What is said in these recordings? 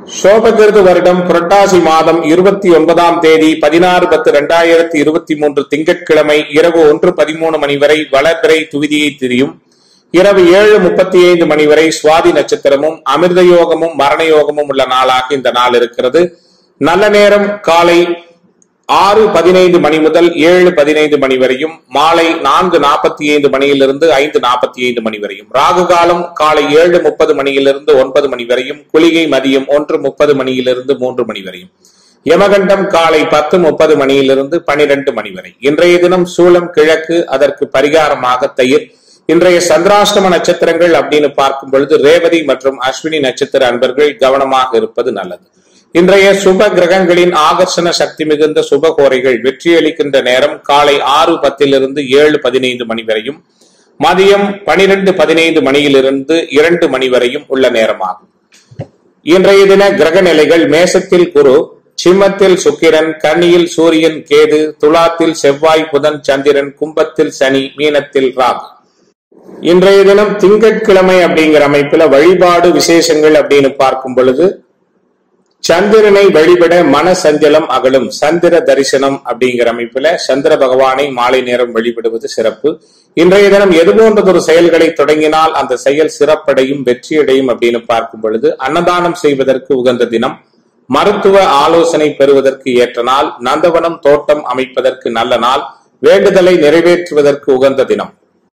சோபகிருது வருடம் புரட்டாசி மாதம் இருபத்தி ஒன்பதாம் தேதி பதினாறு பத்து இரண்டாயிரத்தி இருபத்தி மூன்று திங்கட்கிழமை இரவு ஒன்று பதிமூணு மணி வரை வளர்பிறை துவிதியை திரியும் இரவு ஏழு முப்பத்தி ஐந்து மணி வரை சுவாதி நட்சத்திரமும் அமிர்த யோகமும் மரண யோகமும் உள்ள நாளாக இந்த நாள் இருக்கிறது நல்ல நேரம் காலை ஆறு பதினைந்து மணி முதல் ஏழு பதினைந்து மணி வரையும் மாலை நான்கு நாற்பத்தி ஐந்து மணியிலிருந்து ஐந்து நாற்பத்தி ஐந்து மணி வரையும் ராகு காலம் காலை ஏழு முப்பது மணியிலிருந்து ஒன்பது மணி வரையும் குளிகை மதியம் ஒன்று முப்பது மணியிலிருந்து மூன்று மணி வரையும் யமகண்டம் காலை பத்து முப்பது மணியிலிருந்து பனிரெண்டு மணி வரை இன்றைய தினம் சூலம் கிழக்கு அதற்கு பரிகாரமாக தயிர் இன்றைய சந்திராஷ்டம நட்சத்திரங்கள் அப்படின்னு பார்க்கும் பொழுது ரேவதி மற்றும் அஸ்வினி நட்சத்திர அன்பர்கள் கவனமாக இருப்பது நல்லது இன்றைய சுப கிரகங்களின் ஆகர்ஷண சக்தி மிகுந்த சுபகோரைகள் வெற்றியளிக்கின்ற நேரம் காலை ஆறு பத்திலிருந்து ஏழு பதினைந்து மணி வரையும் மதியம் பனிரெண்டு பதினைந்து மணியிலிருந்து இரண்டு மணி வரையும் உள்ள நேரமாகும் இன்றைய தின கிரக நிலைகள் மேசத்தில் குரு சிம்மத்தில் சுக்கிரன் கன்னியில் சூரியன் கேது துலாத்தில் செவ்வாய் புதன் சந்திரன் கும்பத்தில் சனி மீனத்தில் ராகு இன்றைய தினம் திங்கட்கிழமை அப்படிங்கிற அமைப்புல வழிபாடு விசேஷங்கள் அப்படின்னு பார்க்கும் பொழுது சந்திரனை வழிபட மன சஞ்சலம் அகலும் சந்திர தரிசனம் அப்படிங்கிற அமைப்புல சந்திர பகவானை மாலை நேரம் வழிபடுவது சிறப்பு இன்றைய தினம் எது போன்றதொரு செயல்களை தொடங்கினால் அந்த செயல் சிறப்படையும் வெற்றியடையும் அப்படின்னு பார்க்கும் பொழுது அன்னதானம் செய்வதற்கு உகந்த தினம் மருத்துவ ஆலோசனை பெறுவதற்கு ஏற்ற நாள் நந்தவனம் தோட்டம் அமைப்பதற்கு நல்ல நாள் வேண்டுதலை நிறைவேற்றுவதற்கு உகந்த தினம்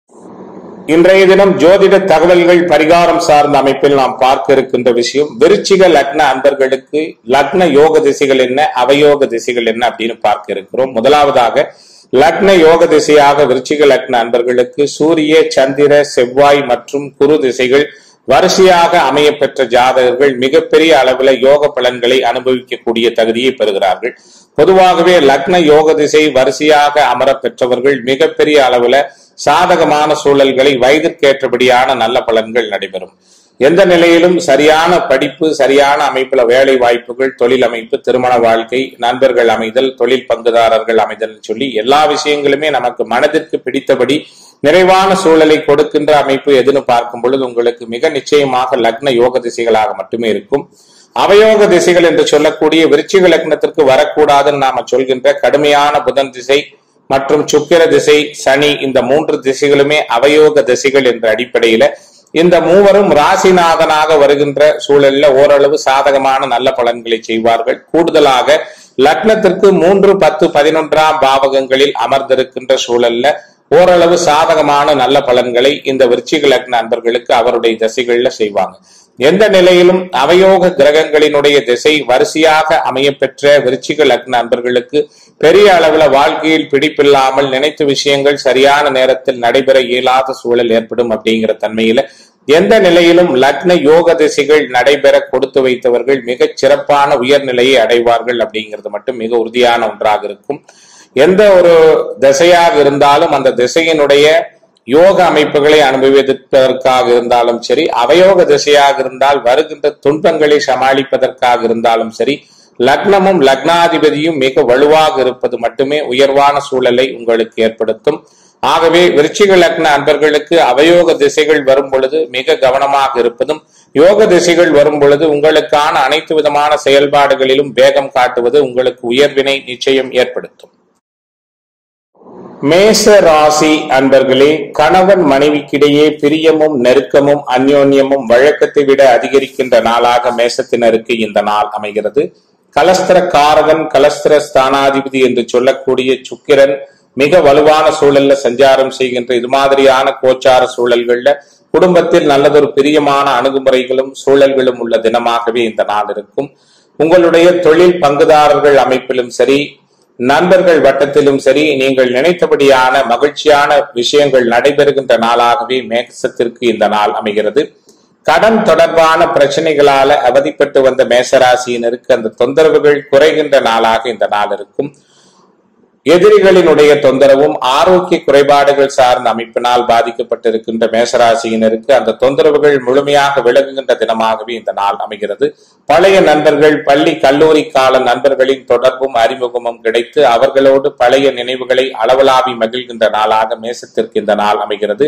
இன்றைய தினம் ஜோதிட தகவல்கள் பரிகாரம் சார்ந்த அமைப்பில் நாம் பார்க்க இருக்கின்ற விஷயம் விருச்சிக லக்ன அன்பர்களுக்கு லக்ன யோக திசைகள் என்ன அவயோக திசைகள் என்ன அப்படின்னு பார்க்க இருக்கிறோம் முதலாவதாக லக்ன யோக திசையாக விருச்சிக லக்ன அன்பர்களுக்கு சூரிய சந்திர செவ்வாய் மற்றும் குரு திசைகள் வரிசையாக அமைய பெற்ற ஜாதகர்கள் மிகப்பெரிய அளவில் யோக பலன்களை அனுபவிக்கக்கூடிய தகுதியை பெறுகிறார்கள் பொதுவாகவே லக்ன யோக திசை வரிசையாக அமர பெற்றவர்கள் மிகப்பெரிய அளவுல சாதகமான சூழல்களை வயதிற்கேற்றபடியான நல்ல பலன்கள் நடைபெறும் எந்த நிலையிலும் சரியான படிப்பு சரியான அமைப்புல வேலை வாய்ப்புகள் தொழில் அமைப்பு திருமண வாழ்க்கை நண்பர்கள் அமைதல் தொழில் பங்குதாரர்கள் அமைதல் சொல்லி எல்லா விஷயங்களுமே நமக்கு மனதிற்கு பிடித்தபடி நிறைவான சூழலை கொடுக்கின்ற அமைப்பு எதுன்னு பார்க்கும் பொழுது உங்களுக்கு மிக நிச்சயமாக லக்ன யோக திசைகளாக மட்டுமே இருக்கும் அவயோக திசைகள் என்று சொல்லக்கூடிய விருச்சிக லக்னத்திற்கு வரக்கூடாதுன்னு நாம சொல்கின்ற கடுமையான புதன் திசை மற்றும் சுக்கிர திசை சனி இந்த மூன்று திசைகளுமே அவயோக திசைகள் என்ற அடிப்படையில இந்த மூவரும் ராசிநாதனாக வருகின்ற சூழலில் ஓரளவு சாதகமான நல்ல பலன்களை செய்வார்கள் கூடுதலாக லக்னத்திற்கு மூன்று பத்து பதினொன்றாம் பாவகங்களில் அமர்ந்திருக்கின்ற சூழல்ல ஓரளவு சாதகமான நல்ல பலன்களை இந்த விருச்சிக லக்ன அன்பர்களுக்கு அவருடைய திசைகள்ல செய்வாங்க எந்த நிலையிலும் அவயோக கிரகங்களினுடைய திசை வரிசையாக அமையப்பெற்ற விருச்சிக லக்ன அன்பர்களுக்கு பெரிய அளவுல வாழ்க்கையில் பிடிப்பில்லாமல் நினைத்த விஷயங்கள் சரியான நேரத்தில் நடைபெற இயலாத சூழல் ஏற்படும் அப்படிங்கிற தன்மையில எந்த நிலையிலும் லக்ன யோக திசைகள் நடைபெற கொடுத்து வைத்தவர்கள் மிகச் சிறப்பான உயர்நிலையை அடைவார்கள் அப்படிங்கிறது மட்டும் மிக உறுதியான ஒன்றாக இருக்கும் எந்த ஒரு திசையாக இருந்தாலும் அந்த திசையினுடைய யோக அமைப்புகளை அனுபவிப்பதற்காக இருந்தாலும் சரி அவயோக திசையாக இருந்தால் வருகின்ற துன்பங்களை சமாளிப்பதற்காக இருந்தாலும் சரி லக்னமும் லக்னாதிபதியும் மிக வலுவாக இருப்பது மட்டுமே உயர்வான சூழலை உங்களுக்கு ஏற்படுத்தும் ஆகவே விருச்சிக லக்ன அன்பர்களுக்கு அவயோக திசைகள் வரும் பொழுது மிக கவனமாக இருப்பதும் யோக திசைகள் வரும் பொழுது உங்களுக்கான அனைத்து விதமான செயல்பாடுகளிலும் வேகம் காட்டுவது உங்களுக்கு உயர்வினை நிச்சயம் ஏற்படுத்தும் மேச ராசி அன்பர்களே கணவன் மனைவிக்கிடையே பிரியமும் நெருக்கமும் அந்யோன்யமும் வழக்கத்தை விட அதிகரிக்கின்ற நாளாக மேசத்தினருக்கு இந்த நாள் அமைகிறது கலஸ்திர காரகன் கலஸ்திர ஸ்தானாதிபதி என்று சொல்லக்கூடிய சுக்கிரன் மிக வலுவான சூழல்ல சஞ்சாரம் செய்கின்ற இது மாதிரியான கோச்சார சூழல்கள்ல குடும்பத்தில் நல்லதொரு பிரியமான அணுகுமுறைகளும் சூழல்களும் உள்ள தினமாகவே இந்த நாள் இருக்கும் உங்களுடைய தொழில் பங்குதாரர்கள் அமைப்பிலும் சரி நண்பர்கள் வட்டத்திலும் சரி நீங்கள் நினைத்தபடியான மகிழ்ச்சியான விஷயங்கள் நடைபெறுகின்ற நாளாகவே மேசத்திற்கு இந்த நாள் அமைகிறது கடன் தொடர்பான பிரச்சனைகளால அவதிப்பட்டு வந்த மேசராசியினருக்கு அந்த தொந்தரவுகள் குறைகின்ற நாளாக இந்த நாள் இருக்கும் எதிரிகளினுடைய தொந்தரவும் ஆரோக்கிய குறைபாடுகள் சார்ந்த அமைப்பினால் பாதிக்கப்பட்டிருக்கின்ற மேசராசியினருக்கு அந்த தொந்தரவுகள் முழுமையாக விலகுகின்ற தினமாகவே இந்த நாள் அமைகிறது பழைய நண்பர்கள் பள்ளி கல்லூரி கால நண்பர்களின் தொடர்பும் அறிமுகமும் கிடைத்து அவர்களோடு பழைய நினைவுகளை அளவலாவி மகிழ்கின்ற நாளாக மேசத்திற்கு இந்த நாள் அமைகிறது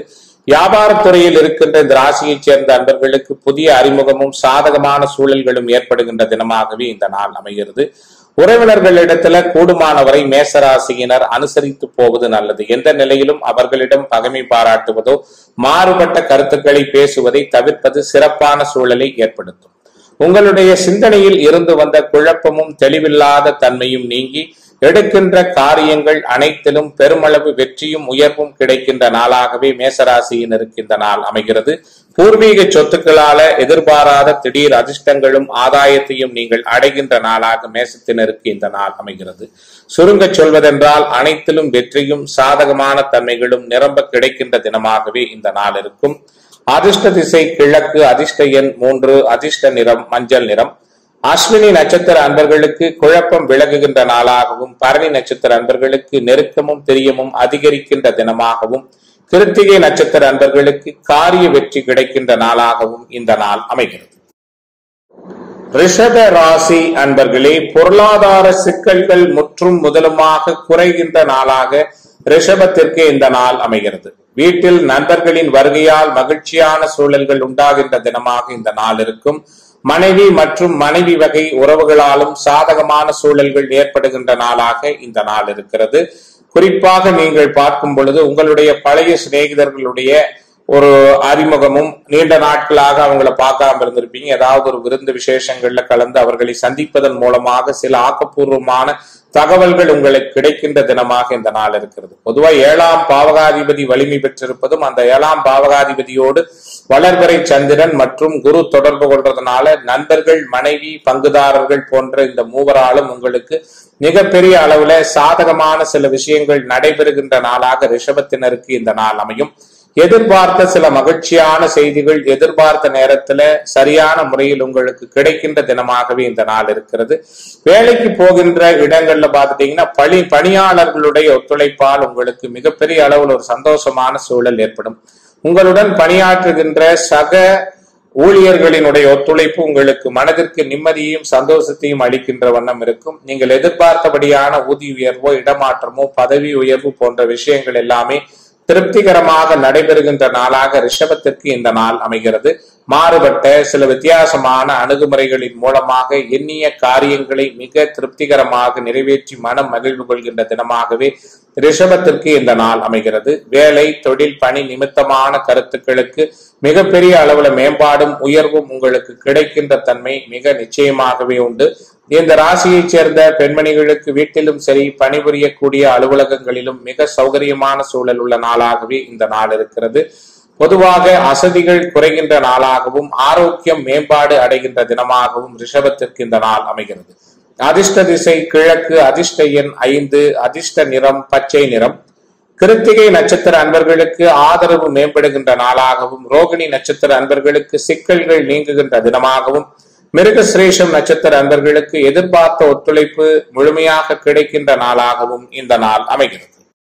வியாபாரத்துறையில் இருக்கின்ற இந்த ராசியைச் சேர்ந்த அன்பர்களுக்கு புதிய அறிமுகமும் சாதகமான சூழல்களும் ஏற்படுகின்ற தினமாகவே இந்த நாள் அமைகிறது உறவினர்களிடத்துல கூடுமானவரை மேசராசியினர் அனுசரித்து போவது நல்லது எந்த நிலையிலும் அவர்களிடம் பகைமை பாராட்டுவதோ மாறுபட்ட கருத்துக்களை பேசுவதை தவிர்ப்பது சிறப்பான சூழலை ஏற்படுத்தும் உங்களுடைய சிந்தனையில் இருந்து வந்த குழப்பமும் தெளிவில்லாத தன்மையும் நீங்கி எடுக்கின்ற காரியங்கள் அனைத்திலும் பெருமளவு வெற்றியும் உயர்வும் கிடைக்கின்ற நாளாகவே மேசராசியினருக்கு இந்த நாள் அமைகிறது பூர்வீக சொத்துக்களால எதிர்பாராத திடீர் அதிர்ஷ்டங்களும் ஆதாயத்தையும் நீங்கள் அடைகின்ற நாளாக மேசத்தினருக்கு இந்த நாள் அமைகிறது சுருங்க சொல்வதென்றால் அனைத்திலும் வெற்றியும் சாதகமான தன்மைகளும் நிரம்ப கிடைக்கின்ற தினமாகவே இந்த நாள் இருக்கும் அதிர்ஷ்ட திசை கிழக்கு அதிர்ஷ்ட எண் மூன்று அதிர்ஷ்ட நிறம் மஞ்சள் நிறம் அஸ்வினி நட்சத்திர அன்பர்களுக்கு குழப்பம் விலகுகின்ற நாளாகவும் பரணி நட்சத்திர அன்பர்களுக்கு நெருக்கமும் பிரியமும் அதிகரிக்கின்ற தினமாகவும் கிருத்திகை நட்சத்திர அன்பர்களுக்கு காரிய வெற்றி கிடைக்கின்ற நாளாகவும் இந்த நாள் அமைகிறது ரிஷப ராசி அன்பர்களே பொருளாதார சிக்கல்கள் முற்றும் முதலுமாக குறைகின்ற நாளாக ரிஷபத்திற்கு இந்த நாள் அமைகிறது வீட்டில் நண்பர்களின் வருகையால் மகிழ்ச்சியான சூழல்கள் உண்டாகின்ற தினமாக இந்த நாள் இருக்கும் மனைவி மற்றும் மனைவி வகை உறவுகளாலும் சாதகமான சூழல்கள் ஏற்படுகின்ற நாளாக இந்த நாள் இருக்கிறது குறிப்பாக நீங்கள் பார்க்கும் பொழுது உங்களுடைய பழைய சிநேகிதர்களுடைய ஒரு அறிமுகமும் நீண்ட நாட்களாக அவங்கள பார்க்காம இருந்திருப்பீங்க ஏதாவது ஒரு விருந்து விசேஷங்கள்ல கலந்து அவர்களை சந்திப்பதன் மூலமாக சில ஆக்கப்பூர்வமான தகவல்கள் உங்களுக்கு கிடைக்கின்ற தினமாக இந்த நாள் இருக்கிறது பொதுவா ஏழாம் பாவகாதிபதி வலிமை பெற்றிருப்பதும் அந்த ஏழாம் பாவகாதிபதியோடு வளர்வரை சந்திரன் மற்றும் குரு தொடர்பு கொள்றதுனால நண்பர்கள் மனைவி பங்குதாரர்கள் போன்ற இந்த மூவராலும் உங்களுக்கு மிகப்பெரிய அளவுல சாதகமான சில விஷயங்கள் நடைபெறுகின்ற நாளாக ரிஷபத்தினருக்கு இந்த நாள் அமையும் எதிர்பார்த்த சில மகிழ்ச்சியான செய்திகள் எதிர்பார்த்த நேரத்துல சரியான முறையில் உங்களுக்கு கிடைக்கின்ற தினமாகவே இந்த நாள் இருக்கிறது வேலைக்கு போகின்ற இடங்கள்ல பார்த்துட்டீங்கன்னா பணி பணியாளர்களுடைய ஒத்துழைப்பால் உங்களுக்கு மிகப்பெரிய அளவில் ஒரு சந்தோஷமான சூழல் ஏற்படும் உங்களுடன் பணியாற்றுகின்ற சக ஊழியர்களினுடைய ஒத்துழைப்பு உங்களுக்கு மனதிற்கு நிம்மதியையும் சந்தோஷத்தையும் அளிக்கின்ற வண்ணம் இருக்கும் நீங்கள் எதிர்பார்த்தபடியான ஊதிய உயர்வோ இடமாற்றமோ பதவி உயர்வு போன்ற விஷயங்கள் எல்லாமே திருப்திகரமாக நடைபெறுகின்ற நாளாக ரிஷபத்திற்கு இந்த நாள் அமைகிறது மாறுபட்ட சில வித்தியாசமான அணுகுமுறைகளின் மூலமாக எண்ணிய காரியங்களை மிக திருப்திகரமாக நிறைவேற்றி மனம் மகிழ்வு கொள்கின்ற தினமாகவே ரிஷபத்திற்கு இந்த நாள் அமைகிறது வேலை தொழில் பணி நிமித்தமான கருத்துக்களுக்கு மிகப்பெரிய அளவுல மேம்பாடும் உயர்வும் உங்களுக்கு கிடைக்கின்ற தன்மை மிக நிச்சயமாகவே உண்டு இந்த ராசியைச் சேர்ந்த பெண்மணிகளுக்கு வீட்டிலும் சரி பணிபுரியக்கூடிய அலுவலகங்களிலும் மிக சௌகரியமான சூழல் உள்ள நாளாகவே இந்த நாள் இருக்கிறது பொதுவாக அசதிகள் குறைகின்ற நாளாகவும் ஆரோக்கியம் மேம்பாடு அடைகின்ற தினமாகவும் ரிஷபத்திற்கு இந்த நாள் அமைகிறது அதிர்ஷ்ட திசை கிழக்கு அதிர்ஷ்ட எண் ஐந்து அதிர்ஷ்ட நிறம் பச்சை நிறம் கிருத்திகை நட்சத்திர அன்பர்களுக்கு ஆதரவு மேம்படுகின்ற நாளாகவும் ரோகிணி நட்சத்திர அன்பர்களுக்கு சிக்கல்கள் நீங்குகின்ற தினமாகவும் மிருகசிரேஷம் நட்சத்திர அன்பர்களுக்கு எதிர்பார்த்த ஒத்துழைப்பு முழுமையாக கிடைக்கின்ற நாளாகவும் இந்த நாள் அமைகிறது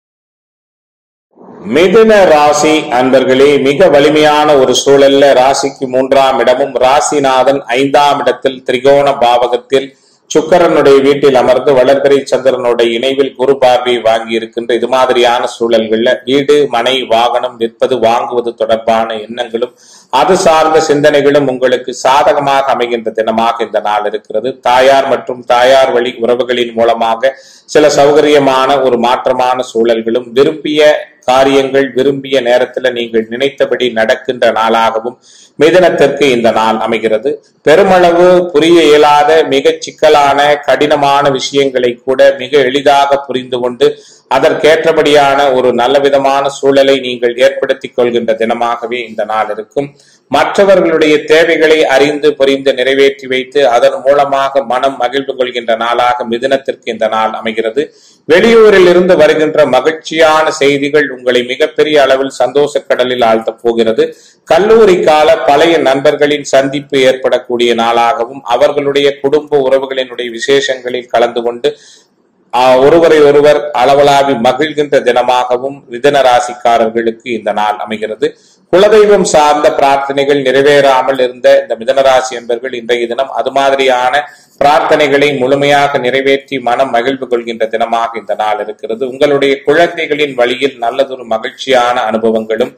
மிதுன ராசி அன்பர்களே மிக வலிமையான ஒரு சூழல்ல ராசிக்கு மூன்றாம் இடமும் ராசிநாதன் ஐந்தாம் இடத்தில் திரிகோண பாவகத்தில் சுக்கரனுடைய வீட்டில் அமர்ந்து வளர்பிறை சந்திரனுடைய இணைவில் குரு பார்வை வாங்கி இருக்கின்ற இது மாதிரியான சூழல்கள்ல வீடு மனை வாகனம் விற்பது வாங்குவது தொடர்பான எண்ணங்களும் அது சார்ந்த சிந்தனைகளும் உங்களுக்கு சாதகமாக அமைகின்ற தினமாக இந்த நாள் இருக்கிறது தாயார் மற்றும் தாயார் வழி உறவுகளின் மூலமாக சில சௌகரியமான ஒரு மாற்றமான சூழல்களும் விரும்பிய காரியங்கள் விரும்பிய நேரத்துல நீங்கள் நினைத்தபடி நடக்கின்ற நாளாகவும் மிதனத்திற்கு இந்த நாள் அமைகிறது பெருமளவு புரிய இயலாத மிக சிக்கலான கடினமான விஷயங்களை கூட மிக எளிதாக புரிந்து கொண்டு அதற்கேற்றபடியான ஒரு நல்ல விதமான சூழலை நீங்கள் ஏற்படுத்திக் கொள்கின்ற தினமாகவே இந்த நாள் இருக்கும் மற்றவர்களுடைய தேவைகளை அறிந்து புரிந்து நிறைவேற்றி வைத்து அதன் மூலமாக மனம் மகிழ்வு கொள்கின்ற நாளாக மிதுனத்திற்கு இந்த நாள் அமைகிறது வெளியூரில் இருந்து வருகின்ற மகிழ்ச்சியான செய்திகள் உங்களை மிகப்பெரிய அளவில் சந்தோஷ கடலில் ஆழ்த்தப் போகிறது கல்லூரி கால பழைய நண்பர்களின் சந்திப்பு ஏற்படக்கூடிய நாளாகவும் அவர்களுடைய குடும்ப உறவுகளினுடைய விசேஷங்களில் கலந்து கொண்டு ஆஹ் ஒருவரை ஒருவர் அளவலாவி மகிழ்கின்ற தினமாகவும் மிதன ராசிக்காரர்களுக்கு இந்த நாள் அமைகிறது குலதெய்வம் சார்ந்த பிரார்த்தனைகள் நிறைவேறாமல் இருந்த இந்த மிதனராசி என்பர்கள் இன்றைய தினம் அது மாதிரியான பிரார்த்தனைகளை முழுமையாக நிறைவேற்றி மனம் மகிழ்வு கொள்கின்ற தினமாக இந்த நாள் இருக்கிறது உங்களுடைய குழந்தைகளின் வழியில் நல்லதொரு மகிழ்ச்சியான அனுபவங்களும்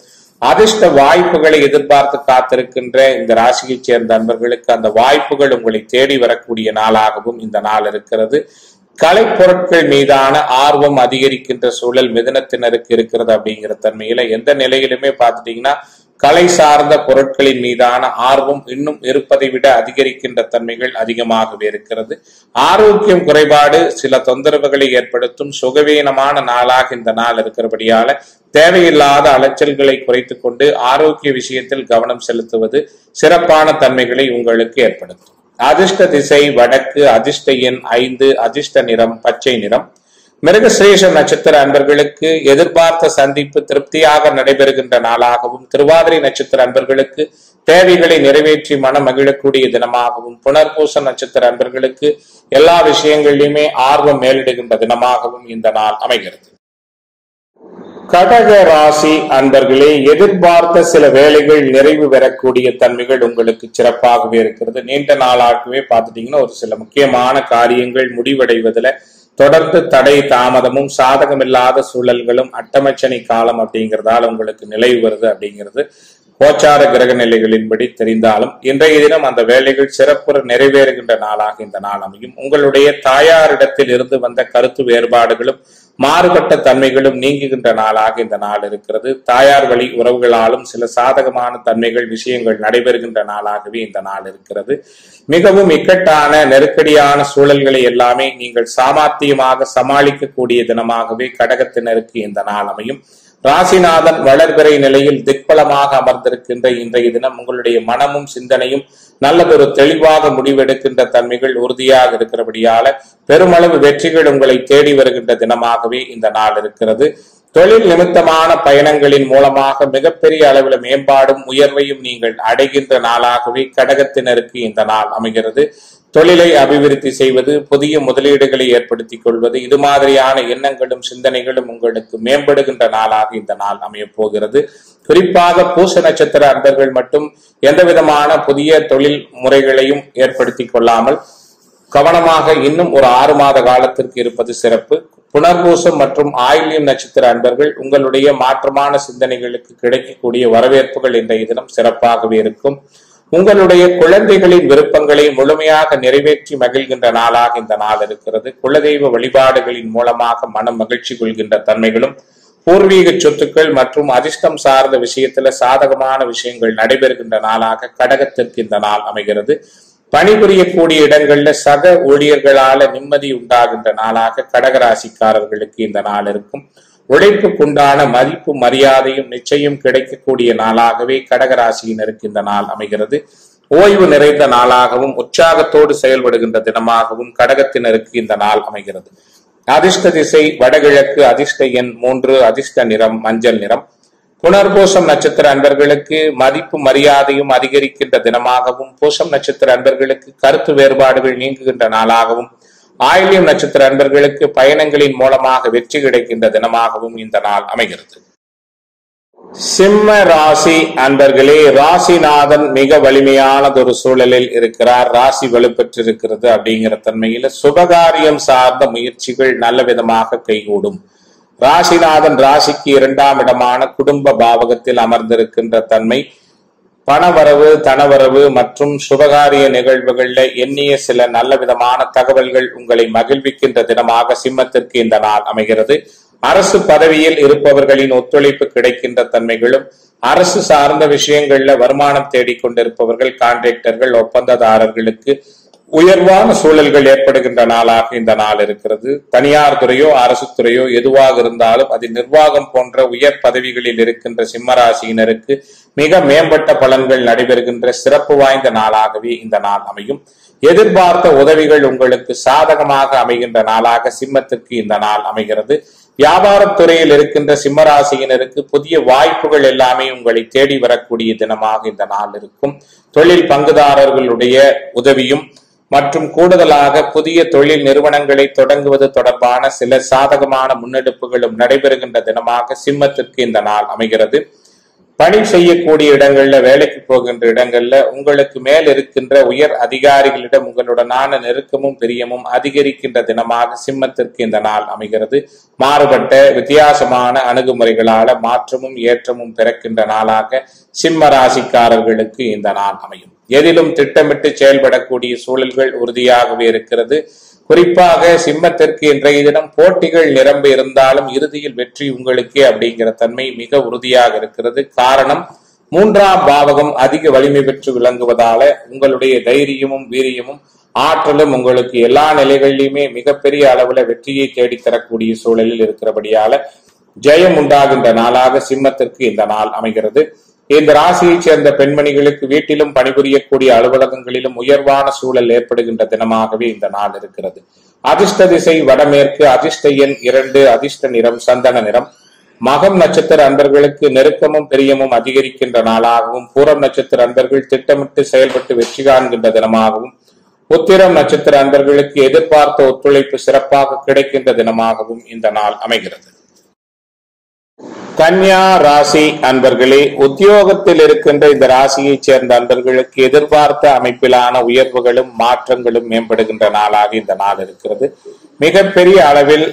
அதிர்ஷ்ட வாய்ப்புகளை எதிர்பார்த்து காத்திருக்கின்ற இந்த ராசியைச் சேர்ந்த நண்பர்களுக்கு அந்த வாய்ப்புகள் உங்களை தேடி வரக்கூடிய நாளாகவும் இந்த நாள் இருக்கிறது கலைப்பொருட்கள் மீதான ஆர்வம் அதிகரிக்கின்ற சூழல் மிதனத்தினருக்கு இருக்கிறது அப்படிங்கிற தன்மையில எந்த நிலையிலுமே பார்த்துட்டீங்கன்னா கலை சார்ந்த பொருட்களின் மீதான ஆர்வம் இன்னும் இருப்பதை விட அதிகரிக்கின்ற தன்மைகள் அதிகமாகவே இருக்கிறது ஆரோக்கியம் குறைபாடு சில தொந்தரவுகளை ஏற்படுத்தும் சுகவீனமான நாளாக இந்த நாள் இருக்கிறபடியால தேவையில்லாத அலைச்சல்களை குறைத்துக் கொண்டு ஆரோக்கிய விஷயத்தில் கவனம் செலுத்துவது சிறப்பான தன்மைகளை உங்களுக்கு ஏற்படுத்தும் அதிர்ஷ்ட திசை வடக்கு அதிர்ஷ்ட எண் ஐந்து அதிர்ஷ்ட நிறம் பச்சை நிறம் மிருகசிரேஷ நட்சத்திர அன்பர்களுக்கு எதிர்பார்த்த சந்திப்பு திருப்தியாக நடைபெறுகின்ற நாளாகவும் திருவாதிரை நட்சத்திர அன்பர்களுக்கு தேவைகளை நிறைவேற்றி மனம் மகிழக்கூடிய தினமாகவும் புனர்பூச நட்சத்திர அன்பர்களுக்கு எல்லா விஷயங்களிலுமே ஆர்வம் மேலிடுகின்ற தினமாகவும் இந்த நாள் அமைகிறது கடக ராசி அன்பர்களே எதிர்பார்த்த சில வேலைகள் நிறைவு பெறக்கூடிய தன்மைகள் உங்களுக்கு சிறப்பாகவே இருக்கிறது நீண்ட நாளாகவே பார்த்துட்டீங்கன்னா ஒரு சில முக்கியமான காரியங்கள் முடிவடைவதில் தொடர்ந்து தடை தாமதமும் சாதகமில்லாத சூழல்களும் அட்டமச்சனி காலம் அப்படிங்கிறதால உங்களுக்கு நிலைவு வருது அப்படிங்கிறது கோச்சார கிரக நிலைகளின்படி தெரிந்தாலும் இன்றைய தினம் அந்த வேலைகள் சிறப்புற நிறைவேறுகின்ற நாளாக இந்த நாள் அமையும் உங்களுடைய தாயாரிடத்தில் இருந்து வந்த கருத்து வேறுபாடுகளும் மாறுபட்ட தன்மைகளும் நீங்குகின்ற நாளாக இந்த நாள் இருக்கிறது தாயார் வழி உறவுகளாலும் சில சாதகமான தன்மைகள் விஷயங்கள் நடைபெறுகின்ற நாளாகவே இந்த நாள் இருக்கிறது மிகவும் இக்கட்டான நெருக்கடியான சூழல்களை எல்லாமே நீங்கள் சாமர்த்தியமாக சமாளிக்கக்கூடிய தினமாகவே கடகத்தினருக்கு இந்த நாள் அமையும் ராசிநாதன் வளர்பிறை நிலையில் திக்பலமாக அமர்ந்திருக்கின்ற இன்றைய தினம் உங்களுடைய மனமும் சிந்தனையும் நல்லதொரு தெளிவாக முடிவெடுக்கின்ற தன்மைகள் உறுதியாக இருக்கிறபடியால பெருமளவு வெற்றிகள் உங்களை தேடி வருகின்ற தினமாகவே இந்த நாள் இருக்கிறது தொழில் நிமித்தமான பயணங்களின் மூலமாக மிகப்பெரிய அளவில் மேம்பாடும் உயர்வையும் நீங்கள் அடைகின்ற நாளாகவே கடகத்தினருக்கு இந்த நாள் அமைகிறது தொழிலை அபிவிருத்தி செய்வது புதிய முதலீடுகளை ஏற்படுத்திக் கொள்வது இது மாதிரியான எண்ணங்களும் சிந்தனைகளும் உங்களுக்கு மேம்படுகின்ற நாளாக இந்த நாள் அமையப் போகிறது குறிப்பாக பூச நட்சத்திர அன்பர்கள் மட்டும் எந்த விதமான புதிய தொழில் முறைகளையும் ஏற்படுத்திக் கொள்ளாமல் கவனமாக இன்னும் ஒரு ஆறு மாத காலத்திற்கு இருப்பது சிறப்பு புனர்பூசம் மற்றும் ஆயில்யம் நட்சத்திர அன்பர்கள் உங்களுடைய மாற்றமான சிந்தனைகளுக்கு கிடைக்கக்கூடிய வரவேற்புகள் இன்றைய தினம் சிறப்பாகவே இருக்கும் உங்களுடைய குழந்தைகளின் விருப்பங்களை முழுமையாக நிறைவேற்றி மகிழ்கின்ற நாளாக இந்த நாள் இருக்கிறது குலதெய்வ வழிபாடுகளின் மூலமாக மனம் மகிழ்ச்சி கொள்கின்ற தன்மைகளும் பூர்வீக சொத்துக்கள் மற்றும் அதிர்ஷ்டம் சார்ந்த விஷயத்துல சாதகமான விஷயங்கள் நடைபெறுகின்ற நாளாக கடகத்திற்கு இந்த நாள் அமைகிறது பணிபுரியக்கூடிய இடங்கள்ல சக ஊழியர்களால நிம்மதி உண்டாகின்ற நாளாக கடகராசிக்காரர்களுக்கு இந்த நாள் இருக்கும் உழைப்புக்குண்டான மதிப்பு மரியாதையும் நிச்சயம் கிடைக்கக்கூடிய நாளாகவே கடகராசியினருக்கு இந்த நாள் அமைகிறது ஓய்வு நிறைந்த நாளாகவும் உற்சாகத்தோடு செயல்படுகின்ற தினமாகவும் கடகத்தினருக்கு இந்த நாள் அமைகிறது அதிர்ஷ்ட திசை வடகிழக்கு அதிர்ஷ்ட எண் மூன்று அதிர்ஷ்ட நிறம் மஞ்சள் நிறம் புனர்பூசம் நட்சத்திர அன்பர்களுக்கு மதிப்பு மரியாதையும் அதிகரிக்கின்ற தினமாகவும் பூசம் நட்சத்திர அன்பர்களுக்கு கருத்து வேறுபாடுகள் நீங்குகின்ற நாளாகவும் ஆயில்யம் நட்சத்திர அன்பர்களுக்கு பயணங்களின் மூலமாக வெற்றி கிடைக்கின்ற தினமாகவும் இந்த நாள் அமைகிறது சிம்ம ராசி அன்பர்களே ராசிநாதன் மிக வலிமையானதொரு சூழலில் இருக்கிறார் ராசி வலுப்பெற்றிருக்கிறது அப்படிங்கிற தன்மையில சுபகாரியம் சார்ந்த முயற்சிகள் நல்ல விதமாக கைகூடும் ராசிநாதன் ராசிக்கு இரண்டாம் இடமான குடும்ப பாவகத்தில் அமர்ந்திருக்கின்ற தன்மை பணவரவு தனவரவு மற்றும் சுபகாரிய நிகழ்வுகள்ல எண்ணிய சில நல்ல விதமான தகவல்கள் உங்களை மகிழ்விக்கின்ற தினமாக சிம்மத்திற்கு இந்த நாள் அமைகிறது அரசு பதவியில் இருப்பவர்களின் ஒத்துழைப்பு கிடைக்கின்ற தன்மைகளும் அரசு சார்ந்த விஷயங்கள்ல வருமானம் தேடிக்கொண்டிருப்பவர்கள் கான்ட்ராக்டர்கள் ஒப்பந்ததாரர்களுக்கு உயர்வான சூழல்கள் ஏற்படுகின்ற நாளாக இந்த நாள் இருக்கிறது தனியார் துறையோ அரசு துறையோ எதுவாக இருந்தாலும் அது நிர்வாகம் போன்ற உயர் பதவிகளில் இருக்கின்ற சிம்மராசியினருக்கு மிக மேம்பட்ட பலன்கள் நடைபெறுகின்ற சிறப்பு வாய்ந்த நாளாகவே இந்த நாள் அமையும் எதிர்பார்த்த உதவிகள் உங்களுக்கு சாதகமாக அமைகின்ற நாளாக சிம்மத்திற்கு இந்த நாள் அமைகிறது வியாபாரத் துறையில் இருக்கின்ற சிம்மராசியினருக்கு புதிய வாய்ப்புகள் எல்லாமே உங்களை தேடி வரக்கூடிய தினமாக இந்த நாள் இருக்கும் தொழில் பங்குதாரர்களுடைய உதவியும் மற்றும் கூடுதலாக புதிய தொழில் நிறுவனங்களை தொடங்குவது தொடர்பான சில சாதகமான முன்னெடுப்புகளும் நடைபெறுகின்ற தினமாக சிம்மத்திற்கு இந்த நாள் அமைகிறது பணி செய்யக்கூடிய இடங்கள்ல வேலைக்கு போகின்ற இடங்கள்ல உங்களுக்கு மேல் இருக்கின்ற உயர் அதிகாரிகளிடம் உங்களுடனான நெருக்கமும் பிரியமும் அதிகரிக்கின்ற தினமாக சிம்மத்திற்கு இந்த நாள் அமைகிறது மாறுபட்ட வித்தியாசமான அணுகுமுறைகளால மாற்றமும் ஏற்றமும் பிறக்கின்ற நாளாக சிம்ம ராசிக்காரர்களுக்கு இந்த நாள் அமையும் எதிலும் திட்டமிட்டு செயல்படக்கூடிய சூழல்கள் உறுதியாகவே இருக்கிறது குறிப்பாக சிம்மத்திற்கு இன்றைய தினம் போட்டிகள் நிரம்ப இருந்தாலும் இறுதியில் வெற்றி உங்களுக்கே அப்படிங்கிற தன்மை மிக உறுதியாக இருக்கிறது காரணம் மூன்றாம் பாவகம் அதிக வலிமை பெற்று விளங்குவதால உங்களுடைய தைரியமும் வீரியமும் ஆற்றலும் உங்களுக்கு எல்லா நிலைகளிலுமே மிகப்பெரிய அளவுல வெற்றியை தேடித்தரக்கூடிய சூழலில் இருக்கிறபடியால ஜெயம் உண்டாகின்ற நாளாக சிம்மத்திற்கு இந்த நாள் அமைகிறது இந்த ராசியைச் சேர்ந்த பெண்மணிகளுக்கு வீட்டிலும் பணிபுரியக்கூடிய அலுவலகங்களிலும் உயர்வான சூழல் ஏற்படுகின்ற தினமாகவே இந்த நாள் இருக்கிறது அதிர்ஷ்ட திசை வடமேற்கு அதிர்ஷ்ட எண் இரண்டு அதிர்ஷ்ட நிறம் சந்தன நிறம் மகம் நட்சத்திர அன்பர்களுக்கு நெருக்கமும் பிரியமும் அதிகரிக்கின்ற நாளாகவும் பூரம் நட்சத்திர அன்பர்கள் திட்டமிட்டு செயல்பட்டு வெற்றி காண்கின்ற தினமாகவும் உத்திரம் நட்சத்திர அன்பர்களுக்கு எதிர்பார்த்த ஒத்துழைப்பு சிறப்பாக கிடைக்கின்ற தினமாகவும் இந்த நாள் அமைகிறது கன்யா ராசி அன்பர்களே உத்தியோகத்தில் இருக்கின்ற இந்த ராசியைச் சேர்ந்த அன்பர்களுக்கு எதிர்பார்த்த அமைப்பிலான உயர்வுகளும் மாற்றங்களும் மேம்படுகின்ற நாளாக இந்த நாள் இருக்கிறது மிகப்பெரிய அளவில்